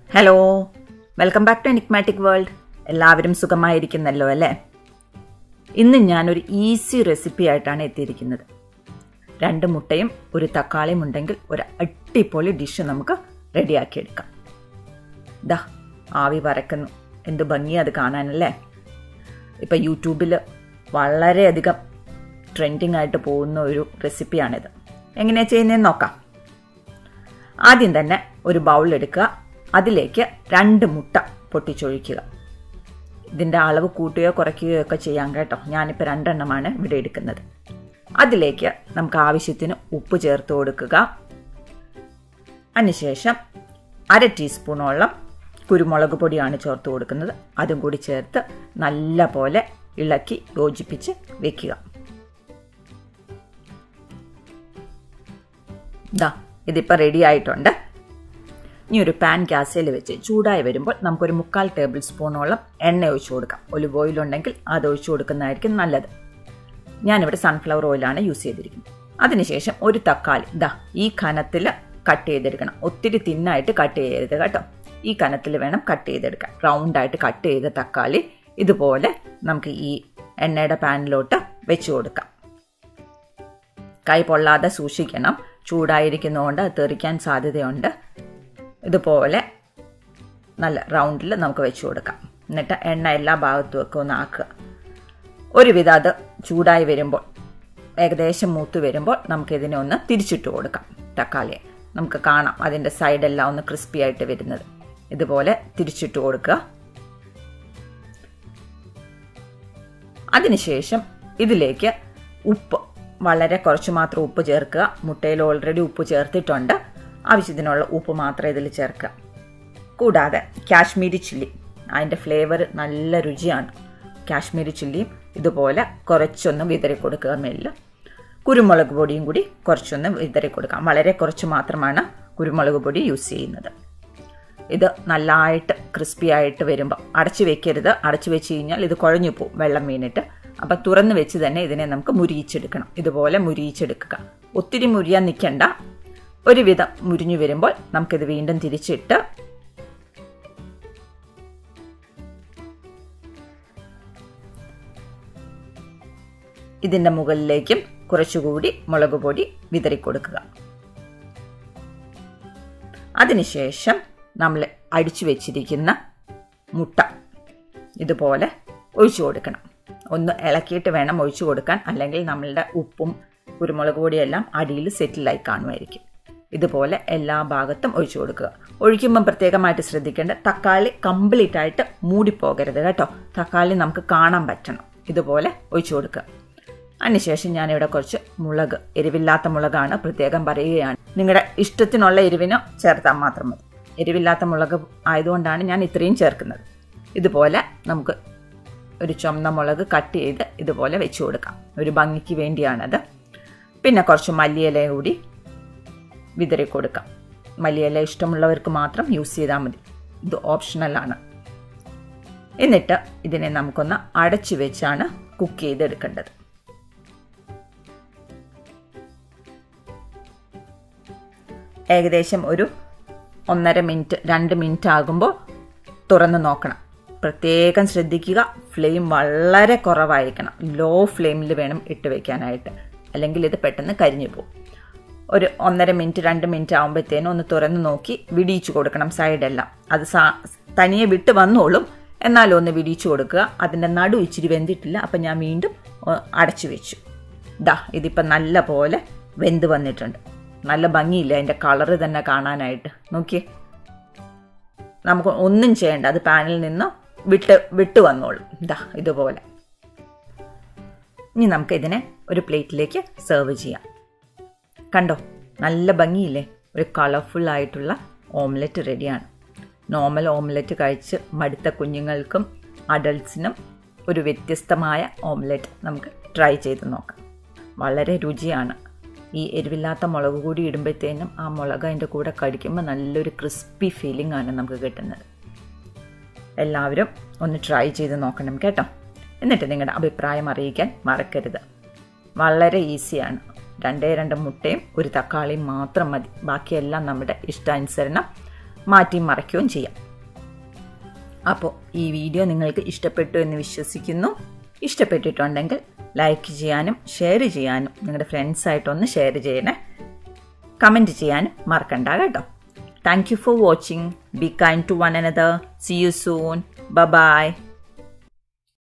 hello welcome back to enigmatic world എല്ലാവരും സുഖമായിരിക്കുന്നല്ലോ അല്ലേ ഇന്ന് ഞാനൊരു ഈസി റെസിപ്പി ആയിട്ടാണ് എത്തിയിരിക്കുന്നത് രണ്ട് മുട്ടയും ഒരു തക്കാളിയും ഉണ്ടെങ്കിൽ ഒരു അടിപൊളി ഡിഷ് നമുക്ക് റെഡിയാക്കിയെടുക്കാം ദാ ആവി പറക്കുന്നു എന്ത് ഭംഗി അത് കാണാനല്ലേ ഇപ്പം യൂട്യൂബിൽ വളരെയധികം ട്രെൻഡിങ് ആയിട്ട് പോകുന്ന ഒരു റെസിപ്പിയാണിത് എങ്ങനെയാണ് ചെയ്യുന്നതെന്ന് നോക്കാം ആദ്യം തന്നെ ഒരു ബൗൾ എടുക്കുക അതിലേക്ക് രണ്ട് മുട്ട പൊട്ടിച്ചൊഴിക്കുക ഇതിൻ്റെ അളവ് കൂട്ടുകയോ കുറയ്ക്കുകയോ ഒക്കെ ചെയ്യാം കേട്ടോ ഞാനിപ്പോൾ രണ്ടെണ്ണമാണ് ഇവിടെ എടുക്കുന്നത് അതിലേക്ക് നമുക്ക് ആവശ്യത്തിന് ഉപ്പ് ചേർത്ത് കൊടുക്കുക അതിനുശേഷം അര ടീസ്പൂണോളം കുരുമുളക് പൊടിയാണ് ചേർത്ത് കൊടുക്കുന്നത് അതും കൂടി ചേർത്ത് നല്ല പോലെ ഇളക്കി യോജിപ്പിച്ച് വെക്കുക ദാ ഇതിപ്പോൾ റെഡി ആയിട്ടുണ്ട് ഇനി ഒരു പാൻ ഗ്യാസിൽ വെച്ച് ചൂടായി വരുമ്പോൾ നമുക്കൊരു മുക്കാൽ ടേബിൾ സ്പൂണോളം എണ്ണ ഒഴിച്ചു കൊടുക്കാം ഒലിവ് ഓയിൽ ഉണ്ടെങ്കിൽ അത് ഒഴിച്ചു കൊടുക്കുന്നതായിരിക്കും നല്ലത് ഞാനിവിടെ സൺഫ്ലവർ ഓയിലാണ് യൂസ് ചെയ്തിരിക്കുന്നത് അതിനുശേഷം ഒരു തക്കാളി ദാ ഈ കനത്തിൽ കട്ട് ചെയ്തെടുക്കണം ഒത്തിരി തിന്നായിട്ട് കട്ട് ചെയ്യരുത് കേട്ടോ ഈ കനത്തിൽ വേണം കട്ട് ചെയ്തെടുക്കാൻ റൗണ്ടായിട്ട് കട്ട് ചെയ്ത തക്കാളി ഇതുപോലെ നമുക്ക് ഈ എണ്ണയുടെ പാനിലോട്ട് വെച്ച് കൊടുക്കാം കൈ പൊള്ളാതെ സൂക്ഷിക്കണം ചൂടായിരിക്കുന്നതുകൊണ്ട് അത് തെറിക്കാൻ സാധ്യതയുണ്ട് ഇതുപോലെ നല്ല റൗണ്ടിൽ നമുക്ക് വെച്ച് കൊടുക്കാം എന്നിട്ട് എണ്ണ എല്ലാ ഭാഗത്തും ഒക്കെ ഒന്ന് ആക്കുക ഒരുവിധം അത് ചൂടായി വരുമ്പോൾ ഏകദേശം മൂത്ത് വരുമ്പോൾ നമുക്കിതിനെ ഒന്ന് തിരിച്ചിട്ട് കൊടുക്കാം തക്കാളിയെ നമുക്ക് കാണാം അതിൻ്റെ സൈഡെല്ലാം ഒന്ന് ക്രിസ്പി ആയിട്ട് വരുന്നത് ഇതുപോലെ തിരിച്ചിട്ട് കൊടുക്കുക അതിനുശേഷം ഇതിലേക്ക് ഉപ്പ് വളരെ കുറച്ച് മാത്രം ഉപ്പ് ചേർക്കുക മുട്ടയിൽ ഓൾറെഡി ഉപ്പ് ചേർത്തിട്ടുണ്ട് ആവശ്യത്തിനുള്ള ഉപ്പ് മാത്രം ഇതിൽ ചേർക്കുക കൂടാതെ കാശ്മീരി ചില്ലി അതിൻ്റെ ഫ്ലേവർ നല്ല രുചിയാണ് കാശ്മീരി ചില്ലിയും ഇതുപോലെ കുറച്ചൊന്ന് വിതറി കൊടുക്കുക മേലിൽ കുരുമുളക് പൊടിയും കൂടി കുറച്ചൊന്ന് വിതറി കൊടുക്കാം വളരെ കുറച്ച് മാത്രമാണ് കുരുമുളക് പൊടി യൂസ് ചെയ്യുന്നത് ഇത് നല്ലതായിട്ട് ക്രിസ്പി ആയിട്ട് വരുമ്പോൾ അടച്ചു വെക്കരുത് അടച്ചു വെച്ച് കഴിഞ്ഞാൽ ഇത് കുഴഞ്ഞു പോകും വെള്ളം വീണിട്ട് അപ്പം തുറന്ന് വെച്ച് തന്നെ ഇതിനെ നമുക്ക് മുരിയിച്ചെടുക്കണം ഇതുപോലെ മുരിയിച്ചെടുക്കുക ഒത്തിരി മുരിയാൻ നിൽക്കണ്ട ഒരുവിധം മുരിഞ്ഞു വരുമ്പോൾ നമുക്കിത് വീണ്ടും തിരിച്ചിട്ട് ഇതിൻ്റെ മുകളിലേക്കും കുറച്ചുകൂടി മുളക് പൊടി വിതറി കൊടുക്കുക അതിനുശേഷം നമ്മൾ അടിച്ചു വെച്ചിരിക്കുന്ന മുട്ട ഇതുപോലെ ഒഴിച്ചു കൊടുക്കണം ഒന്ന് ഇളക്കിയിട്ട് വേണം ഒഴിച്ചു കൊടുക്കാൻ അല്ലെങ്കിൽ നമ്മളുടെ ഉപ്പും കുരുമുളക് പൊടിയെല്ലാം അടിയിൽ സെറ്റിലായി കാണുമായിരിക്കും ഇതുപോലെ എല്ലാ ഭാഗത്തും ഒഴിച്ചു കൊടുക്കുക ഒഴിക്കുമ്പം പ്രത്യേകമായിട്ട് ശ്രദ്ധിക്കേണ്ട തക്കാളി കംപ്ലീറ്റ് ആയിട്ട് മൂടിപ്പോകരുത് കേട്ടോ തക്കാളി നമുക്ക് കാണാൻ പറ്റണം ഇതുപോലെ ഒഴിച്ചു കൊടുക്കുക അതിനുശേഷം ഞാനിവിടെ കുറച്ച് മുളക് എരിവില്ലാത്ത മുളകാണ് പ്രത്യേകം പറയുകയാണ് നിങ്ങളുടെ ഇഷ്ടത്തിനുള്ള എരിവിന് ചേർത്താൽ മാത്രം മതി എരിവില്ലാത്ത മുളക് ആയതുകൊണ്ടാണ് ഞാൻ ഇത്രയും ചേർക്കുന്നത് ഇതുപോലെ നമുക്ക് ഒരു ചുമന്ന മുളക് കട്ട് ചെയ്ത് ഇതുപോലെ വെച്ച് കൊടുക്കാം ഒരു ഭംഗിക്ക് വേണ്ടിയാണത് പിന്നെ കുറച്ച് മല്ലിയില കൂടി വിതറി കൊടുക്കാം മല്ലിയില ഇഷ്ടമുള്ളവർക്ക് മാത്രം യൂസ് ചെയ്താൽ മതി ഇത് ഓപ്ഷണലാണ് എന്നിട്ട് ഇതിനെ നമുക്കൊന്ന് അടച്ചു വെച്ചാണ് കുക്ക് ചെയ്തെടുക്കേണ്ടത് ഏകദേശം ഒരു ഒന്നര മിനിറ്റ് രണ്ട് മിനിറ്റ് ആകുമ്പോൾ തുറന്ന് നോക്കണം പ്രത്യേകം ശ്രദ്ധിക്കുക ഫ്ലെയിം വളരെ കുറവായിരിക്കണം ലോ ഫ്ലെയിമിൽ വേണം ഇട്ട് വെക്കാനായിട്ട് അല്ലെങ്കിൽ ഇത് പെട്ടെന്ന് കരിഞ്ഞു പോകും ഒരു ഒന്നര മിനിറ്റ് രണ്ട് മിനിറ്റ് ആകുമ്പോഴത്തേനും ഒന്ന് തുറന്ന് നോക്കി വിടിയിച്ചു കൊടുക്കണം സൈഡെല്ലാം അത് സാ തനിയെ വിട്ട് വന്നോളും എന്നാലും ഒന്ന് വിടിയിച്ചു കൊടുക്കുക അതിൻ്റെ നടു ഇച്ചിരി വെന്തിട്ടില്ല അപ്പം ഞാൻ വീണ്ടും അടച്ചു വെച്ചു ദാ ഇതിപ്പം നല്ല പോലെ വെന്ത് വന്നിട്ടുണ്ട് നല്ല ഭംഗിയില്ല അതിൻ്റെ കളറ് തന്നെ കാണാനായിട്ട് നോക്കിയേ നമുക്ക് ഒന്നും ചെയ്യേണ്ട അത് പാനിൽ നിന്ന് വിട്ട് വിട്ട് വന്നോളും ഇതാ ഇതുപോലെ ഇനി നമുക്ക് ഇതിനെ ഒരു പ്ലേറ്റിലേക്ക് സെർവ് ചെയ്യാം കണ്ടോ നല്ല ഭംഗിയില്ലേ ഒരു കളർഫുൾ ആയിട്ടുള്ള ഓംലെറ്റ് റെഡിയാണ് നോർമൽ ഓംലെറ്റ് കഴിച്ച് മടുത്ത കുഞ്ഞുങ്ങൾക്കും അഡൾട്ട്സിനും ഒരു വ്യത്യസ്തമായ ഓംലെറ്റ് നമുക്ക് ട്രൈ ചെയ്ത് നോക്കാം വളരെ രുചിയാണ് ഈ എരിവില്ലാത്ത മുളക് കൂടി ഇടുമ്പോഴത്തേനും ആ മുളക് അതിൻ്റെ കൂടെ കടിക്കുമ്പോൾ നല്ലൊരു ക്രിസ്പി ഫീലിംഗ് ആണ് നമുക്ക് കിട്ടുന്നത് എല്ലാവരും ഒന്ന് ട്രൈ ചെയ്ത് നോക്കണം കേട്ടോ എന്നിട്ട് നിങ്ങളുടെ അഭിപ്രായം അറിയിക്കാൻ മറക്കരുത് വളരെ ഈസിയാണ് രണ്ടേ രണ്ട് മുട്ടയും ഒരു തക്കാളിയും മാത്രം മതി ബാക്കിയെല്ലാം നമ്മുടെ ഇഷ്ടാനുസരണം മാറ്റിയും മറയ്ക്കുകയും ചെയ്യാം അപ്പോൾ ഈ വീഡിയോ നിങ്ങൾക്ക് ഇഷ്ടപ്പെട്ടു എന്ന് വിശ്വസിക്കുന്നു ഇഷ്ടപ്പെട്ടിട്ടുണ്ടെങ്കിൽ ലൈക്ക് ചെയ്യാനും ഷെയർ ചെയ്യാനും നിങ്ങളുടെ ഫ്രണ്ട്സായിട്ടൊന്ന് ഷെയർ ചെയ്യണേ കമൻറ്റ് ചെയ്യാനും മറക്കണ്ട കേട്ടോ thank you for watching be kind to one another see you soon ബ ബൈ